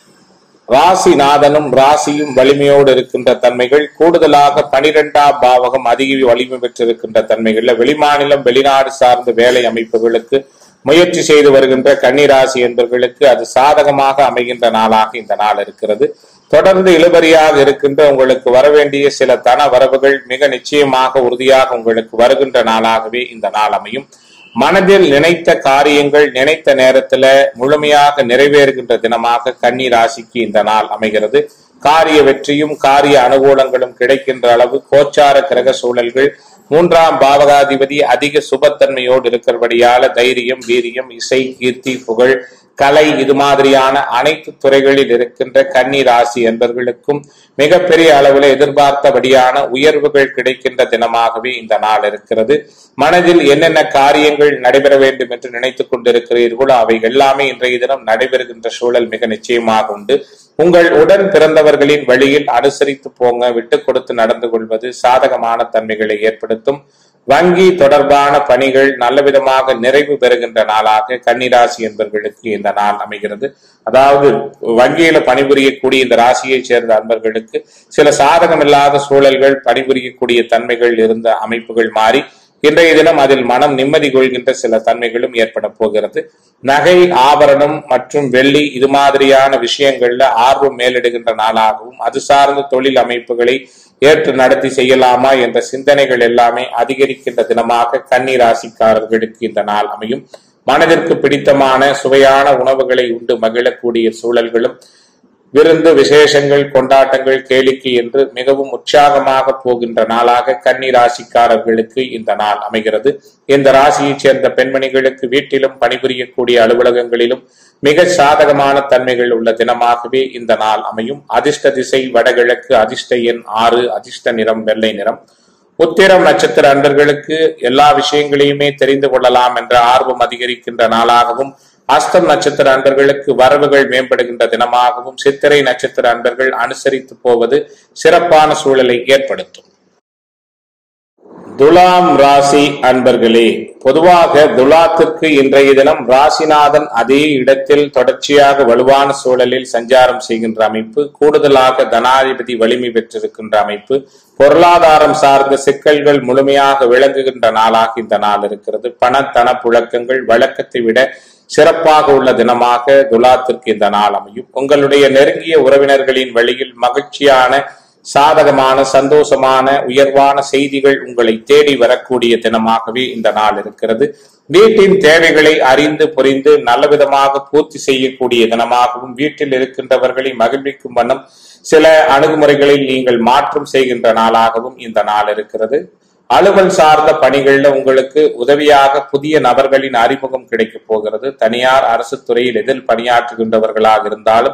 ராசிநாதனும் ராசியும் வலிமையோடு இருக்கின்ற தன்மைகள் கூடுதலாக பனிரெண்டாம் பாவகம் அதிக வலிமை பெற்றிருக்கின்ற தன்மைகள்ல வெளிமாநிலம் வெளிநாடு சார்ந்த வேலை அமைப்புகளுக்கு முயற்சி செய்து வருகின்ற கன்னிராசி என்பவர்களுக்கு அது சாதகமாக அமைகின்ற நாளாக இந்த நாள் இருக்கிறது தொடர்ந்து இழுபறியாக இருக்கின்ற உங்களுக்கு வரவேண்டிய சில தன வரவுகள் மிக நிச்சயமாக உறுதியாக உங்களுக்கு வருகின்ற நாளாகவே இந்த நாள் அமையும் மனதில் நினைத்த காரியங்கள் நினைத்த நேரத்துல முழுமையாக நிறைவேறுகின்ற தினமாக கன்னி ராசிக்கு இந்த நாள் அமைகிறது காரிய வெற்றியும் காரிய அனுகூலங்களும் கிடைக்கின்ற அளவு கோச்சார கிரக சூழல்கள் மூன்றாம் பாவகாதிபதி அதிக சுபத்தன்மையோடு இருக்கிறபடியால தைரியம் வீரியம் இசை கீர்த்தி புகழ் கலை இது மாதிரியான அனைத்து துறைகளில் இருக்கின்ற கன்னி ராசி என்பவர்களுக்கும் மிகப்பெரிய அளவில் எதிர்பார்த்தபடியான உயர்வுகள் கிடைக்கின்ற தினமாகவே இந்த நாள் இருக்கிறது மனதில் என்னென்ன காரியங்கள் நடைபெற வேண்டும் என்று நினைத்துக் கொண்டிருக்கிறீர்களோ அவை எல்லாமே இன்றைய தினம் நடைபெறுகின்ற சூழல் மிக நிச்சயமாக உண்டு உங்கள் உடன் பிறந்தவர்களின் வழியில் அனுசரித்து போங்க விட்டு கொடுத்து நடந்து கொள்வது சாதகமான தன்மைகளை ஏற்படுத்தும் வங்கி தொடர்பான பணிகள் நல்ல விதமாக நிறைவு பெறுகின்ற நாளாக கன்னிராசி என்பவர்களுக்கு இந்த நாள் அமைகிறது அதாவது வங்கியில பணிபுரியக்கூடிய இந்த ராசியைச் சேர்ந்த அன்பர்களுக்கு சில சாதகமில்லாத சூழல்கள் பணிபுரியக்கூடிய தன்மைகள் இருந்த அமைப்புகள் மாறி இன்றைய தினம் அதில் மனம் நிம்மதி கொள்கின்ற சில தன்மைகளும் ஏற்பட போகிறது நகை ஆபரணம் மற்றும் வெள்ளி இது மாதிரியான விஷயங்கள்ல ஆர்வம் மேலிடுகின்ற நாளாகவும் அது சார்ந்த தொழில் அமைப்புகளை ஏற்று நடத்தி செய்யலாமா என்ற சிந்தனைகள் எல்லாமே அதிகரிக்கின்ற தினமாக கன்னி ராசிக்காரர்களுக்கு இந்த நாள் அமையும் மனதிற்கு பிடித்தமான சுவையான உணவுகளை உண்டு மகிழக்கூடிய சூழல்களும் விருந்து விசேஷங்கள் கொண்டாட்டங்கள் கேளிக்கை என்று மிகவும் உற்சாகமாக போகின்ற நாளாக கன்னி ராசிக்காரர்களுக்கு இந்த நாள் அமைகிறது இந்த ராசியைச் சேர்ந்த பெண்மணிகளுக்கு வீட்டிலும் பணிபுரியக்கூடிய அலுவலகங்களிலும் மிக சாதகமான தன்மைகள் உள்ள தினமாகவே இந்த நாள் அமையும் அதிர்ஷ்ட திசை வடகிழக்கு அதிர்ஷ்ட எண் ஆறு அதிர்ஷ்ட நிறம் வெள்ளை நிறம் உத்திரம் நட்சத்திர அன்பர்களுக்கு எல்லா விஷயங்களையுமே தெரிந்து கொள்ளலாம் என்ற ஆர்வம் அதிகரிக்கின்ற நாளாகவும் அஸ்தம் நட்சத்திர அன்பர்களுக்கு வரவுகள் மேம்படுகின்ற தினமாகவும் சித்திரை நட்சத்திர அன்பர்கள் அனுசரித்து போவது சிறப்பான சூழலை ஏற்படுத்தும் துலாம் ராசி அன்பர்களே பொதுவாக துலாத்திற்கு இன்றைய தினம் ராசிநாதன் அதே இடத்தில் தொடர்ச்சியாக வலுவான சூழலில் சஞ்சாரம் செய்கின்ற அமைப்பு கூடுதலாக தனாதிபதி வலிமை பெற்றிருக்கின்ற அமைப்பு பொருளாதாரம் சார்ந்த சிக்கல்கள் முழுமையாக விளங்குகின்ற நாளாக இந்த நாள் இருக்கிறது பண தன புழக்கங்கள் வழக்கத்தை விட சிறப்பாக உள்ள தினமாக துலாத்திற்கு இந்த நாள் அமையும் உங்களுடைய நெருங்கிய உறவினர்களின் வழியில் மகிழ்ச்சியான சாதகமான சந்தோஷமான உயர்வான செய்திகள் உங்களை தேடி வரக்கூடிய தினமாகவே இந்த நாள் இருக்கிறது வீட்டின் தேவைகளை அறிந்து புரிந்து நல்லவிதமாக பூர்த்தி செய்யக்கூடிய தினமாகவும் வீட்டில் இருக்கின்றவர்களை மகிழ்விக்கும் வண்ணம் சில அணுகுமுறைகளில் நீங்கள் மாற்றம் செய்கின்ற நாளாகவும் இந்த நாள் இருக்கிறது அலுவல் சார்ந்த பணிகள்ல உங்களுக்கு உதவியாக புதிய நபர்களின் அறிமுகம் கிடைக்க போகிறது தனியார் அரசு துறையில் எதில் பணியாற்றுகின்றவர்களாக இருந்தாலும்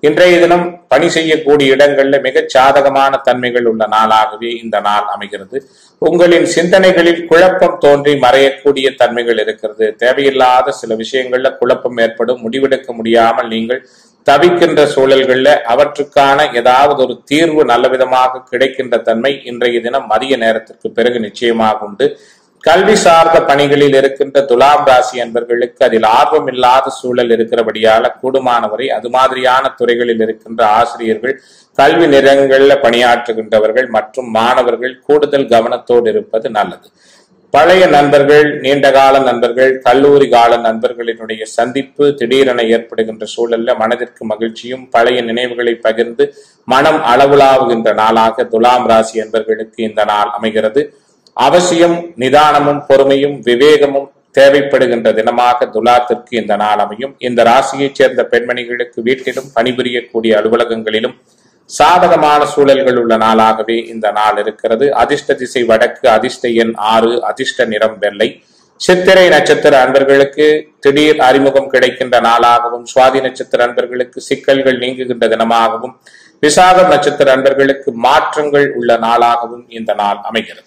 இன்றைய தினம் பணி செய்யக்கூடிய இடங்கள்ல மிகச் சாதகமான தன்மைகள் உள்ள நாளாகவே இந்த நாள் அமைகிறது உங்களின் சிந்தனைகளில் குழப்பம் தோன்றி மறையக்கூடிய தன்மைகள் இருக்கிறது தேவையில்லாத சில விஷயங்கள்ல குழப்பம் ஏற்படும் முடிவெடுக்க முடியாமல் நீங்கள் தவிக்கின்ற சூழல்கள்ல அவற்றுக்கான ஏதாவது ஒரு தீர்வு நல்ல விதமாக கிடைக்கின்ற தன்மை இன்றைய தினம் மதிய நேரத்திற்கு பிறகு நிச்சயமாக உண்டு கல்வி சார்ந்த பணிகளில் இருக்கின்ற துலாம் ராசி என்பவர்களுக்கு அதில் ஆர்வம் இல்லாத சூழல் இருக்கிறபடியால கூடுமானவரை அது மாதிரியான துறைகளில் இருக்கின்ற ஆசிரியர்கள் கல்வி நிலையங்களில் பணியாற்றுகின்றவர்கள் மற்றும் மாணவர்கள் கூடுதல் கவனத்தோடு இருப்பது நல்லது பழைய நண்பர்கள் நீண்டகால நண்பர்கள் கல்லூரி கால நண்பர்களினுடைய சந்திப்பு திடீரென ஏற்படுகின்ற சூழல்ல மனதிற்கு மகிழ்ச்சியும் பழைய நினைவுகளை பகிர்ந்து மனம் அளவுலாவுகின்ற நாளாக துலாம் ராசி என்பவர்களுக்கு இந்த நாள் அமைகிறது அவசியம் நிதானமும் பொறுமையும் விவேகமும் தேவைப்படுகின்ற தினமாக துலாத்திற்கு இந்த நாள் அமையும் இந்த ராசியைச் சேர்ந்த பெண்மணிகளுக்கு வீட்டிலும் பணிபுரியக்கூடிய அலுவலகங்களிலும் சாதகமான சூழல்கள் உள்ள நாளாகவே இந்த நாள் இருக்கிறது அதிர்ஷ்ட திசை வடக்கு அதிர்ஷ்ட எண் ஆறு அதிர்ஷ்ட நிறம் வெள்ளை சித்திரை நட்சத்திர அன்பர்களுக்கு திடீர் அறிமுகம் கிடைக்கின்ற நாளாகவும் சுவாதி நட்சத்திர அன்பர்களுக்கு சிக்கல்கள் நீங்குகின்ற தினமாகவும் விசாகம் நட்சத்திர அன்பர்களுக்கு மாற்றங்கள் உள்ள நாளாகவும் இந்த நாள் அமைகிறது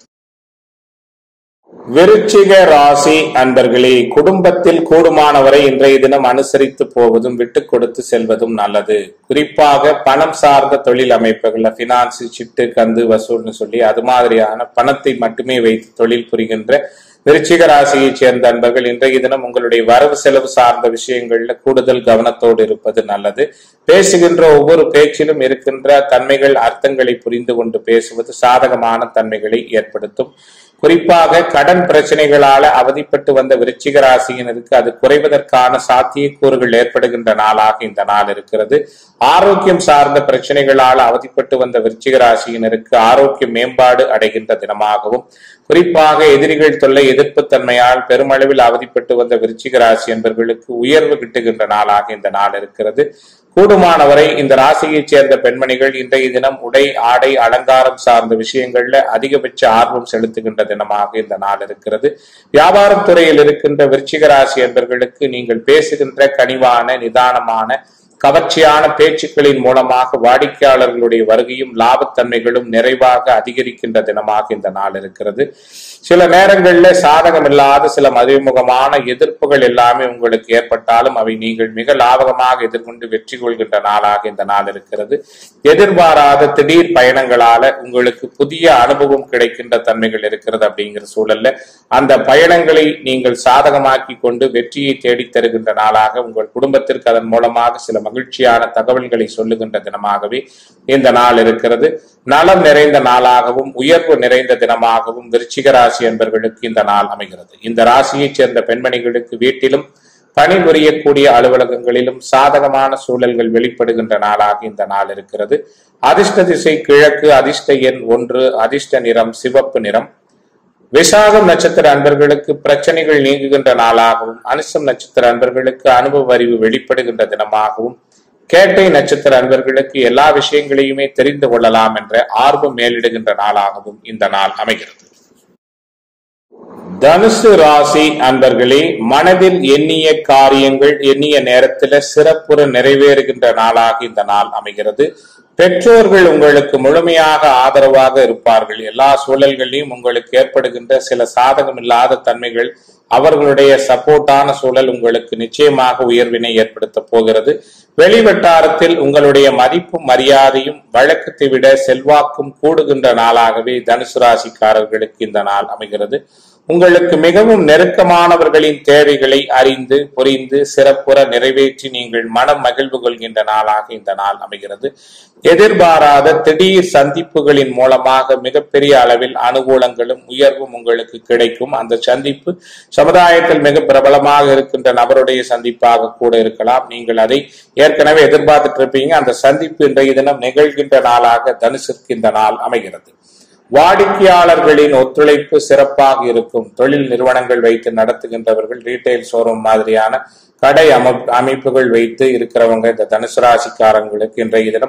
விருச்சிக ராசி அன்பர்களே குடும்பத்தில் கூடுமானவரை இன்றைய தினம் அனுசரித்து போவதும் விட்டு கொடுத்து செல்வதும் நல்லது குறிப்பாக பணம் சார்ந்த தொழில் அமைப்புகள்ல பினான்ஸ் சிட்டு கந்து வசூல்னு சொல்லி அது மாதிரியான பணத்தை மட்டுமே வைத்து தொழில் புரிகின்ற விருச்சிக ராசியைச் சேர்ந்த அன்பர்கள் இன்றைய தினம் உங்களுடைய வரவு செலவு சார்ந்த விஷயங்கள்ல கூடுதல் கவனத்தோடு இருப்பது நல்லது பேசுகின்ற ஒவ்வொரு பேச்சிலும் இருக்கின்ற தன்மைகள் அர்த்தங்களை புரிந்து கொண்டு பேசுவது சாதகமான தன்மைகளை ஏற்படுத்தும் குறிப்பாக கடன் பிரச்சனைகளால அவதிப்பட்டு வந்த விருச்சிக ராசியினருக்கு அது குறைவதற்கான சாத்தியக்கூறுகள் ஏற்படுகின்ற நாளாக இந்த நாள் இருக்கிறது ஆரோக்கியம் சார்ந்த பிரச்சனைகளால் அவதிப்பட்டு வந்த விருச்சிக ராசியினருக்கு ஆரோக்கிய மேம்பாடு அடைகின்ற தினமாகவும் குறிப்பாக எதிரிகள் தொல்லை எதிர்ப்பு தன்மையால் பெருமளவில் அவதிப்பட்டு வந்த விருச்சிக ராசி என்பவர்களுக்கு உயர்வு கிட்டுகின்ற நாளாக இந்த நாள் இருக்கிறது கூடுமானவரை இந்த ராசியைச் சேர்ந்த பெண்மணிகள் இன்றைய தினம் உடை ஆடை அலங்காரம் சார்ந்த விஷயங்கள்ல அதிகபட்ச ஆர்வம் செலுத்துகின்ற தினமாக இந்த நாள் இருக்கிறது வியாபாரத்துறையில் இருக்கின்ற விருச்சிக ராசி என்பவர்களுக்கு நீங்கள் பேசுகின்ற கனிவான நிதானமான கவர்ச்சியான பேச்சுக்களின் மூலமாக வாடிக்கையாளர்களுடைய வருகையும் லாபத்தன்மைகளும் நிறைவாக அதிகரிக்கின்ற தினமாக இந்த நாள் இருக்கிறது சில நேரங்களில் சாதகமில்லாத சில மறைமுகமான எதிர்ப்புகள் எல்லாமே உங்களுக்கு ஏற்பட்டாலும் அவை நீங்கள் மிக லாபகமாக எதிர்கொண்டு வெற்றி கொள்கின்ற நாளாக இந்த நாள் இருக்கிறது எதிர்பாராத திடீர் பயணங்களால உங்களுக்கு புதிய அனுபவம் கிடைக்கின்ற தன்மைகள் இருக்கிறது அப்படிங்கிற சூழல்ல அந்த பயணங்களை நீங்கள் சாதகமாக்கி கொண்டு வெற்றியை தேடித் தருகின்ற நாளாக உங்கள் குடும்பத்திற்கு அதன் மூலமாக சில மகிழ்ச்சியான தகவல்களை சொல்லுகின்ற தினமாகவே இந்த நாள் இருக்கிறது நலம் நிறைந்த நாளாகவும் உயர்வு நிறைந்த தினமாகவும் விருச்சிக ராசி என்பவர்களுக்கு இந்த நாள் அமைகிறது இந்த ராசியைச் சேர்ந்த பெண்மணிகளுக்கு வீட்டிலும் பணிபுரியக்கூடிய அலுவலகங்களிலும் சாதகமான சூழல்கள் வெளிப்படுகின்ற நாளாக இந்த நாள் இருக்கிறது அதிர்ஷ்ட திசை கிழக்கு அதிர்ஷ்ட எண் ஒன்று அதிர்ஷ்ட நிறம் சிவப்பு நிறம் விசாகம் நட்சத்திர அன்பர்களுக்கு பிரச்சனைகள் நீங்குகின்ற நாளாகவும் அனுசம் நட்சத்திர அன்பர்களுக்கு அனுபவ அறிவு வெளிப்படுகின்ற தினமாகவும் கேட்டை நட்சத்திர அன்பர்களுக்கு எல்லா விஷயங்களையுமே தெரிந்து கொள்ளலாம் என்ற ஆர்வம் மேலிடுகின்ற நாளாகவும் இந்த நாள் அமைகிறது தனுசு ராசி அன்பர்களே மனதில் எண்ணிய காரியங்கள் எண்ணிய நேரத்தில் சிறப்புற நிறைவேறுகின்ற நாளாக இந்த நாள் அமைகிறது பெற்றோர்கள் உங்களுக்கு முழுமையாக ஆதரவாக இருப்பார்கள் எல்லா சூழல்களிலும் உங்களுக்கு ஏற்படுகின்ற சில சாதகமில்லாத தன்மைகள் அவர்களுடைய சப்போர்ட்டான சூழல் உங்களுக்கு நிச்சயமாக உயர்வினை ஏற்படுத்த போகிறது வெளிவட்டாரத்தில் உங்களுடைய மதிப்பும் மரியாதையும் வழக்கத்தை விட செல்வாக்கும் கூடுகின்ற நாளாகவே தனுசு ராசிக்காரர்களுக்கு இந்த நாள் அமைகிறது உங்களுக்கு மிகவும் நெருக்கமானவர்களின் தேவைகளை அறிந்து புரிந்து சிறப்புற நிறைவேற்றி நீங்கள் மனம் மகிழ்வு கொள்கின்ற நாளாக இந்த நாள் அமைகிறது எதிர்பாராத திடீர் சந்திப்புகளின் மூலமாக மிகப்பெரிய அளவில் அனுகூலங்களும் உயர்வும் உங்களுக்கு கிடைக்கும் அந்த சந்திப்பு சமுதாயத்தில் மிக பிரபலமாக இருக்கின்ற நபருடைய சந்திப்பாக கூட இருக்கலாம் நீங்கள் அதை ஏற்கனவே எதிர்பார்த்துட்டு இருப்பீங்க அந்த சந்திப்பு இன்றைய தினம் நிகழ்கின்ற நாளாக தனுசிற்கு இந்த நாள் அமைகிறது வாடிக்கையாளர்களின் ஒத்துழைப்பு சிறப்பாக இருக்கும் தொழில் நிறுவனங்கள் வைத்து நடத்துகின்றவர்கள் ரீட்டைல் ஷோரூம் மாதிரியான கடை அமைப்புகள் வைத்து இருக்கிறவங்க இந்த தனுசு ராசிக்காரங்களுக்கு இன்றைய தினம்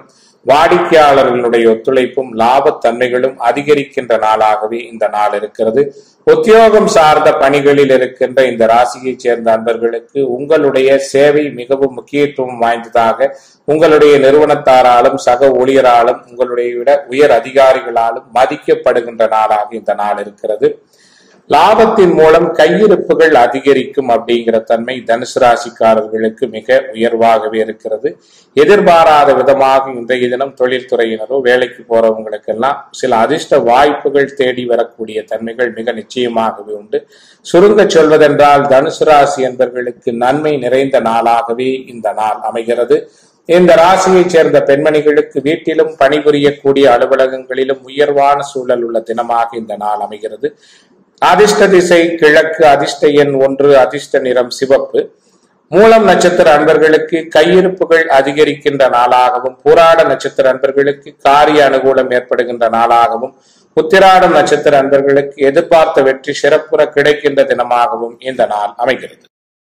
வாடிக்கையாளர்களுடைய ஒத்துழைப்பும் லாபத்தன்மைகளும் அதிகரிக்கின்ற நாளாகவே இந்த நாள் இருக்கிறது உத்தியோகம் சார்ந்த பணிகளில் இருக்கின்ற இந்த ராசியைச் சேர்ந்த அன்பர்களுக்கு உங்களுடைய சேவை மிகவும் முக்கியத்துவம் வாய்ந்ததாக உங்களுடைய நிறுவனத்தாராலும் சக ஊழியராலும் உங்களுடைய விட உயர் அதிகாரிகளாலும் மதிக்கப்படுகின்ற நாளாக இந்த நாள் இருக்கிறது லாபத்தின் மூலம் கையிருப்புகள் அதிகரிக்கும் அப்படிங்கிற தன்மை தனுசு ராசிக்காரர்களுக்கு மிக உயர்வாகவே இருக்கிறது எதிர்பாராத விதமாக இன்றைய தினம் தொழில்துறையினரோ வேலைக்கு போறவங்களுக்கெல்லாம் சில அதிர்ஷ்ட வாய்ப்புகள் தேடி வரக்கூடிய தன்மைகள் மிக நிச்சயமாகவே உண்டு சுருங்க சொல்வதென்றால் தனுசு ராசி என்பவர்களுக்கு நன்மை நிறைந்த நாளாகவே இந்த நாள் அமைகிறது இந்த ராசியைச் சேர்ந்த பெண்மணிகளுக்கு வீட்டிலும் பணிபுரியக்கூடிய அலுவலகங்களிலும் உயர்வான சூழல் உள்ள தினமாக இந்த நாள் அமைகிறது அதிர்ஷ்ட திசை கிழக்கு அதிர்ஷ்ட எண் ஒன்று அதிர்ஷ்ட நிறம் சிவப்பு மூலம் நட்சத்திர அன்பர்களுக்கு கையிருப்புகள் அதிகரிக்கின்ற நாளாகவும் பூராட நட்சத்திர அன்பர்களுக்கு காரிய அனுகூலம் ஏற்படுகின்ற நாளாகவும் உத்திராடம் நட்சத்திர அன்பர்களுக்கு எதிர்பார்த்த வெற்றி சிறப்புற கிடைக்கின்ற தினமாகவும் இந்த நாள் அமைகிறது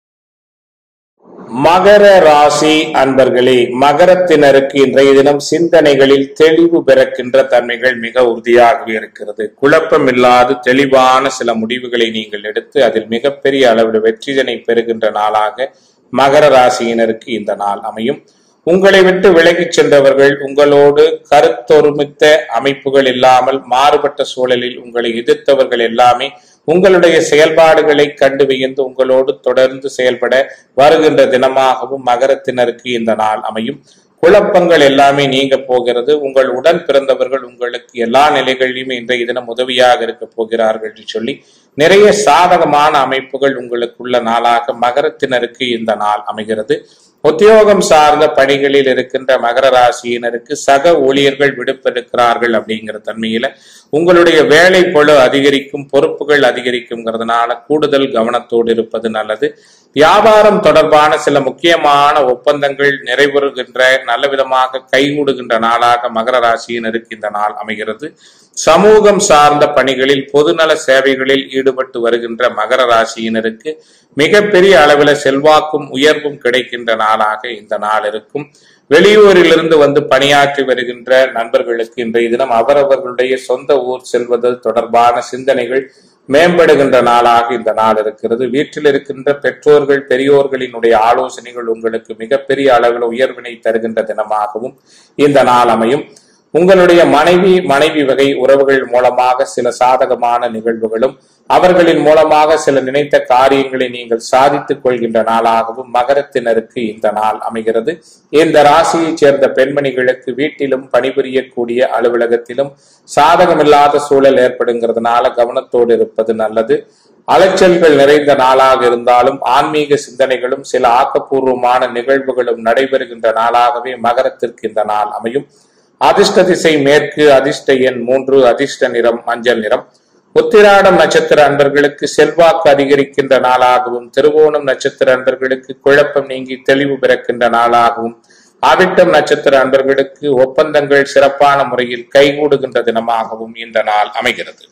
மகர ராசி அன்பர்களே மகரத்தினருக்கு இன்றைய தினம் சிந்தனைகளில் தெளிவு பிறக்கின்ற தன்மைகள் மிக உறுதியாகவே இருக்கிறது குழப்பம் இல்லாது தெளிவான சில முடிவுகளை நீங்கள் எடுத்து அதில் மிகப்பெரிய அளவில் வெற்றிதனை பெறுகின்ற நாளாக மகர ராசியினருக்கு இந்த நாள் அமையும் உங்களை விட்டு விலகிச் சென்றவர்கள் உங்களோடு கருத்தொருமித்த அமைப்புகள் இல்லாமல் மாறுபட்ட சூழலில் உங்களை எதிர்த்தவர்கள் எல்லாமே உங்களுடைய செயல்பாடுகளை கண்டு வியந்து உங்களோடு தொடர்ந்து செயல்பட வருகின்ற தினமாகவும் மகரத்தினருக்கு இந்த நாள் அமையும் குழப்பங்கள் எல்லாமே நீங்க போகிறது உங்கள் உடன் பிறந்தவர்கள் உங்களுக்கு எல்லா நிலைகளிலுமே இன்றைய தினம் உதவியாக இருக்க போகிறார்கள் என்று சொல்லி நிறைய சாதகமான அமைப்புகள் உங்களுக்குள்ள நாளாக மகரத்தினருக்கு இந்த நாள் அமைகிறது உத்தியோகம் சார்ந்த பணிகளில் இருக்கின்ற மகர ராசியினருக்கு சக ஊழியர்கள் விடுப்பெடுக்கிறார்கள் அப்படிங்கிற தன்மையில உங்களுடைய வேலை பொழு அதிகரிக்கும் பொறுப்புகள் அதிகரிக்குங்கிறதுனால கூடுதல் கவனத்தோடு இருப்பது நல்லது வியாபாரம் தொடர்பான சில முக்கியமான ஒப்பந்தங்கள் நிறைவேறுகின்ற நல்ல விதமாக கைகூடுகின்ற நாளாக மகர ராசியினருக்கு இந்த நாள் அமைகிறது சமூகம் சார்ந்த பணிகளில் பொதுநல சேவைகளில் ஈடுபட்டு வருகின்ற மகர ராசியினருக்கு மிகப்பெரிய அளவில் செல்வாக்கும் உயர்வும் கிடைக்கின்ற நாளாக இந்த நாள் இருக்கும் வெளியூரிலிருந்து வந்து பணியாற்றி வருகின்ற நண்பர்களுக்கு இன்றைய தினம் அவரவர்களுடைய சொந்த ஊர் செல்வது தொடர்பான சிந்தனைகள் மேம்படுகின்ற நாளாக இந்த நாள் இருக்கிறது வீட்டில் இருக்கின்ற பெற்றோர்கள் பெரியோர்களினுடைய ஆலோசனைகள் உங்களுக்கு மிகப்பெரிய அளவில் உயர்வினை தருகின்ற தினமாகவும் இந்த நாள் அமையும் உங்களுடைய மனைவி மனைவி வகை உறவுகள் மூலமாக சில சாதகமான நிகழ்வுகளும் அவர்களின் மூலமாக சில நினைத்த காரியங்களை நீங்கள் சாதித்துக் கொள்கின்ற நாளாகவும் மகரத்தினருக்கு இந்த நாள் அமைகிறது இந்த ராசியைச் சேர்ந்த பெண்மணிகளுக்கு வீட்டிலும் பணிபுரியக்கூடிய அலுவலகத்திலும் சாதகமில்லாத சூழல் ஏற்படுங்கிறதுனால கவனத்தோடு இருப்பது நல்லது அலைச்சல்கள் நிறைந்த நாளாக இருந்தாலும் ஆன்மீக சிந்தனைகளும் சில ஆக்கப்பூர்வமான நிகழ்வுகளும் நடைபெறுகின்ற நாளாகவே மகரத்திற்கு இந்த நாள் அமையும் அதிர்ஷ்ட திசை மேற்கு அதிர்ஷ்ட எண் மூன்று அதிர்ஷ்ட நிறம் மஞ்சள் நிறம் உத்திராடம் நட்சத்திர அன்பர்களுக்கு செல்வாக்கு அதிகரிக்கின்ற நாளாகவும் திருவோணம் நட்சத்திர அன்பர்களுக்கு குழப்பம் நீங்கி தெளிவு பிறக்கின்ற நாளாகவும் அவிட்டம் நட்சத்திர அன்பர்களுக்கு ஒப்பந்தங்கள் சிறப்பான முறையில் கைகூடுகின்ற தினமாகவும் இந்த நாள் அமைகிறது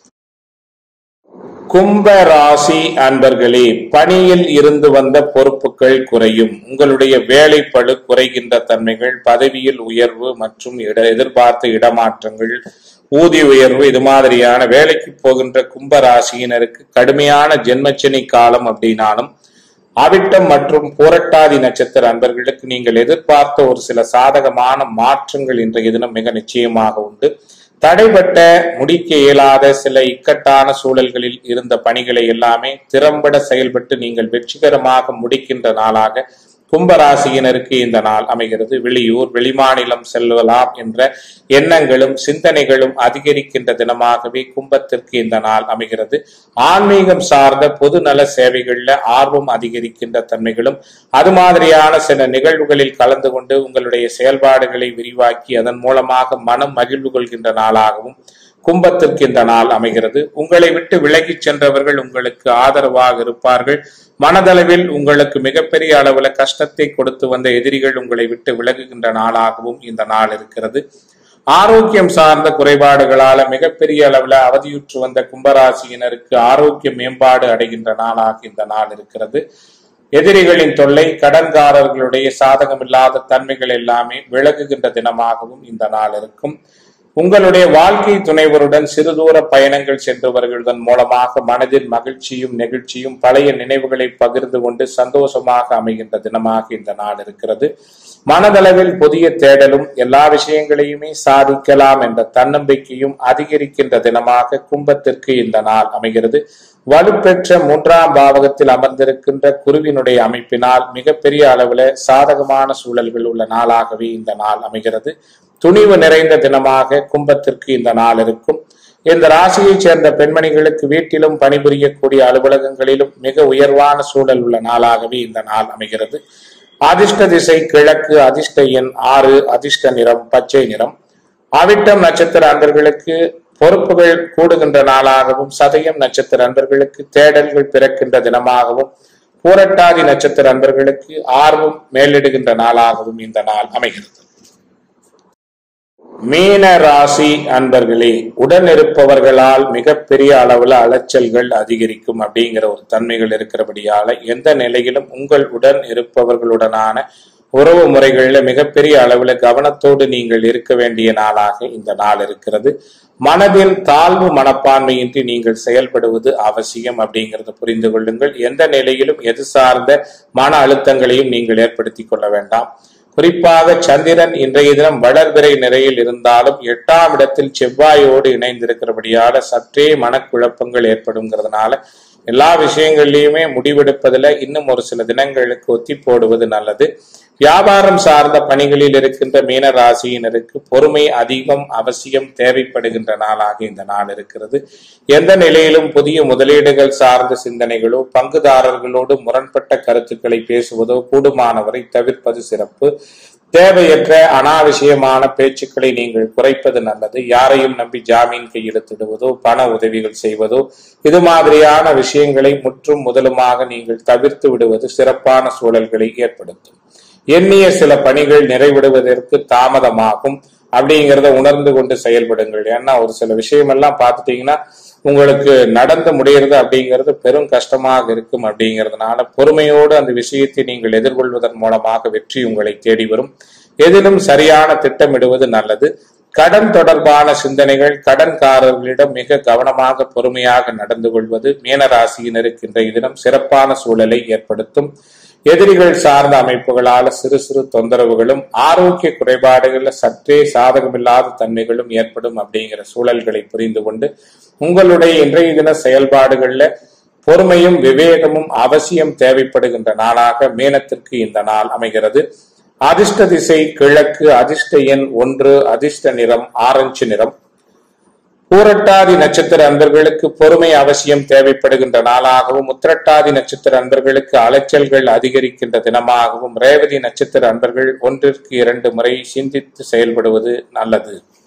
கும்ப ராசி அன்பர்களே பணியில் இருந்து வந்த பொறுப்புகள் குறையும் உங்களுடைய வேலைப்பழு குறைகின்ற தன்மைகள் பதவியில் உயர்வு மற்றும் இட எதிர்பார்த்த இடமாற்றங்கள் ஊதிய உயர்வு இது மாதிரியான வேலைக்கு போகின்ற கும்ப ராசியினருக்கு கடுமையான ஜென்மச்சனி காலம் அப்படின்னாலும் அவிட்டம் மற்றும் புரட்டாதி நட்சத்திர அன்பர்களுக்கு நீங்கள் எதிர்பார்த்த ஒரு சில சாதகமான மாற்றங்கள் இன்றைய தினம் மிக நிச்சயமாக உண்டு தடைபட்ட முடிக்க இயலாத சில இக்கட்டான சூழல்களில் இருந்த பணிகளை எல்லாமே திறம்பட செயல்பட்டு நீங்கள் வெற்றிகரமாக முடிக்கின்ற நாளாக கும்பராசியினருக்கு இந்த நாள் அமைகிறது வெளியூர் வெளிமாநிலம் செல்லலாம் என்ற எண்ணங்களும் சிந்தனைகளும் அதிகரிக்கின்ற தினமாகவே கும்பத்திற்கு இந்த நாள் அமைகிறது ஆன்மீகம் சார்ந்த பொது நல சேவைகள்ல ஆர்வம் அதிகரிக்கின்ற தன்மைகளும் அது மாதிரியான சில நிகழ்வுகளில் கலந்து கொண்டு உங்களுடைய செயல்பாடுகளை விரிவாக்கி அதன் மூலமாக மனம் மகிழ்வு கொள்கின்ற நாளாகவும் கும்பத்திற்கு இந்த நாள் அமைகிறது உங்களை விட்டு விலகிச் சென்றவர்கள் உங்களுக்கு ஆதரவாக இருப்பார்கள் மனதளவில் உங்களுக்கு மிகப்பெரிய அளவுல கஷ்டத்தை கொடுத்து வந்த எதிரிகள் உங்களை விட்டு விலகுகின்ற நாளாகவும் இந்த நாள் இருக்கிறது ஆரோக்கியம் சார்ந்த குறைபாடுகளால மிகப்பெரிய அளவுல அவதியுற்று வந்த கும்பராசியினருக்கு ஆரோக்கிய மேம்பாடு அடைகின்ற நாளாக இந்த நாள் இருக்கிறது எதிரிகளின் தொல்லை கடன்காரர்களுடைய சாதகமில்லாத தன்மைகள் எல்லாமே விலகுகின்ற தினமாகவும் இந்த நாள் இருக்கும் உங்களுடைய வாழ்க்கை துணைவருடன் சிறுதூர பயணங்கள் சென்று வருவதன் மூலமாக மனதில் மகிழ்ச்சியும் நெகிழ்ச்சியும் பழைய நினைவுகளை பகிர்ந்து கொண்டு சந்தோஷமாக அமைகின்ற தினமாக இந்த நாள் இருக்கிறது மனதளவில் புதிய தேடலும் எல்லா விஷயங்களையுமே சாதிக்கலாம் என்ற தன்னம்பிக்கையும் அதிகரிக்கின்ற தினமாக கும்பத்திற்கு இந்த நாள் அமைகிறது வலுப்பெற்ற மூன்றாம் பாவகத்தில் அமர்ந்திருக்கின்ற குருவினுடைய அமைப்பினால் மிகப்பெரிய அளவில் சாதகமான சூழல்கள் உள்ள நாளாகவே இந்த நாள் அமைகிறது துணிவு நிறைந்த தினமாக கும்பத்திற்கு இந்த நாள் இருக்கும் இந்த ராசியைச் சேர்ந்த பெண்மணிகளுக்கு வீட்டிலும் பணிபுரியக்கூடிய அலுவலகங்களிலும் மிக உயர்வான சூழல் உள்ள நாளாகவே இந்த நாள் அமைகிறது அதிர்ஷ்ட திசை கிழக்கு அதிர்ஷ்ட எண் ஆறு அதிர்ஷ்ட நிறம் பச்சை நிறம் அவிட்டம் நட்சத்திர அன்பர்களுக்கு பொறுப்புகள் கூடுகின்ற நாளாகவும் சதயம் நட்சத்திர அன்பர்களுக்கு தேடல்கள் பிறக்கின்ற தினமாகவும் பூரட்டாதி நட்சத்திர அன்பர்களுக்கு ஆர்வம் மேலிடுகின்ற நாளாகவும் இந்த நாள் அமைகிறது மீன ராசி அன்பர்களே உடன் இருப்பவர்களால் மிகப்பெரிய அளவுல அலைச்சல்கள் அதிகரிக்கும் அப்படிங்கிற ஒரு தன்மைகள் இருக்கிறபடியால எந்த நிலையிலும் உங்கள் உடன் இருப்பவர்களுடனான உறவு முறைகளில் மிகப்பெரிய அளவில் கவனத்தோடு நீங்கள் இருக்க வேண்டிய நாளாக இந்த நாள் இருக்கிறது மனதில் தாழ்வு மனப்பான்மையின்றி நீங்கள் செயல்படுவது அவசியம் அப்படிங்கிறத புரிந்து கொள்ளுங்கள் எந்த நிலையிலும் எது சார்ந்த மன அழுத்தங்களையும் நீங்கள் ஏற்படுத்தி கொள்ள வேண்டாம் குறிப்பாக சந்திரன் இன்றைய தினம் வளர்பிறை நிறையில் இருந்தாலும் எட்டாம் இடத்தில் செவ்வாயோடு இணைந்திருக்கிறபடியால சற்றே மனக்குழப்பங்கள் ஏற்படுங்கிறதுனால எல்லா விஷயங்கள்லயுமே முடிவெடுப்பதில் இன்னும் ஒரு சில தினங்களுக்கு ஒத்தி போடுவது நல்லது வியாபாரம் சார்ந்த பணிகளில் இருக்கின்ற மீன ராசியினருக்கு பொறுமை அதிகம் அவசியம் தேவைப்படுகின்ற நாளாக இந்த நாள் இருக்கிறது எந்த நிலையிலும் புதிய முதலீடுகள் சார்ந்த சிந்தனைகளோ பங்குதாரர்களோடு முரண்பட்ட கருத்துக்களை பேசுவதோ கூடுமானவரை தவிர்ப்பது சிறப்பு தேவையற்ற அனாவசியமான பேச்சுக்களை நீங்கள் குறைப்பது நல்லது யாரையும் நம்பி ஜாமீன் கையெழுத்திடுவதோ பண உதவிகள் செய்வதோ இது மாதிரியான விஷயங்களை முற்றும் முதலுமாக நீங்கள் தவிர்த்து விடுவது சிறப்பான சூழல்களை ஏற்படுத்தும் எண்ணிய சில பணிகள் நிறைவிடுவதற்கு தாமதமாகும் அப்படிங்கிறத உணர்ந்து கொண்டு செயல்படுங்கள் ஏன்னா ஒரு சில விஷயமெல்லாம் பார்த்துட்டீங்கன்னா உங்களுக்கு நடந்து முடியறது அப்படிங்கிறது பெரும் கஷ்டமாக இருக்கும் அப்படிங்கிறதுனால பொறுமையோடு அந்த விஷயத்தை நீங்கள் எதிர்கொள்வதன் மூலமாக வெற்றி உங்களை தேடி வரும் எதிலும் சரியான திட்டமிடுவது நல்லது கடன் தொடர்பான சிந்தனைகள் கடன்காரர்களிடம் மிக கவனமாக பொறுமையாக நடந்து கொள்வது மீனராசியினருக்கு இன்றைய தினம் சிறப்பான சூழலை ஏற்படுத்தும் எதிரிகள் சார்ந்த அமைப்புகளால சிறு சிறு தொந்தரவுகளும் ஆரோக்கிய குறைபாடுகள்ல சற்றே சாதகமில்லாத தன்மைகளும் ஏற்படும் அப்படிங்கிற சூழல்களை புரிந்து கொண்டு உங்களுடைய இன்றைய தின செயல்பாடுகள்ல பொறுமையும் விவேகமும் அவசியம் தேவைப்படுகின்ற நாளாக மீனத்திற்கு இந்த நாள் அமைகிறது அதிர்ஷ்ட திசை கிழக்கு அதிர்ஷ்ட எண் ஒன்று அதிர்ஷ்ட நிறம் ஆரஞ்சு நிறம் பூரட்டாதி நட்சத்திர அன்பர்களுக்கு பொறுமை அவசியம் தேவைப்படுகின்ற நாளாகவும் உத்திரட்டாதி நட்சத்திர அன்பர்களுக்கு அலைச்சல்கள் அதிகரிக்கின்ற தினமாகவும் ரேவதி நட்சத்திர அன்பர்கள் ஒன்றிற்கு இரண்டு முறை சிந்தித்து செயல்படுவது நல்லது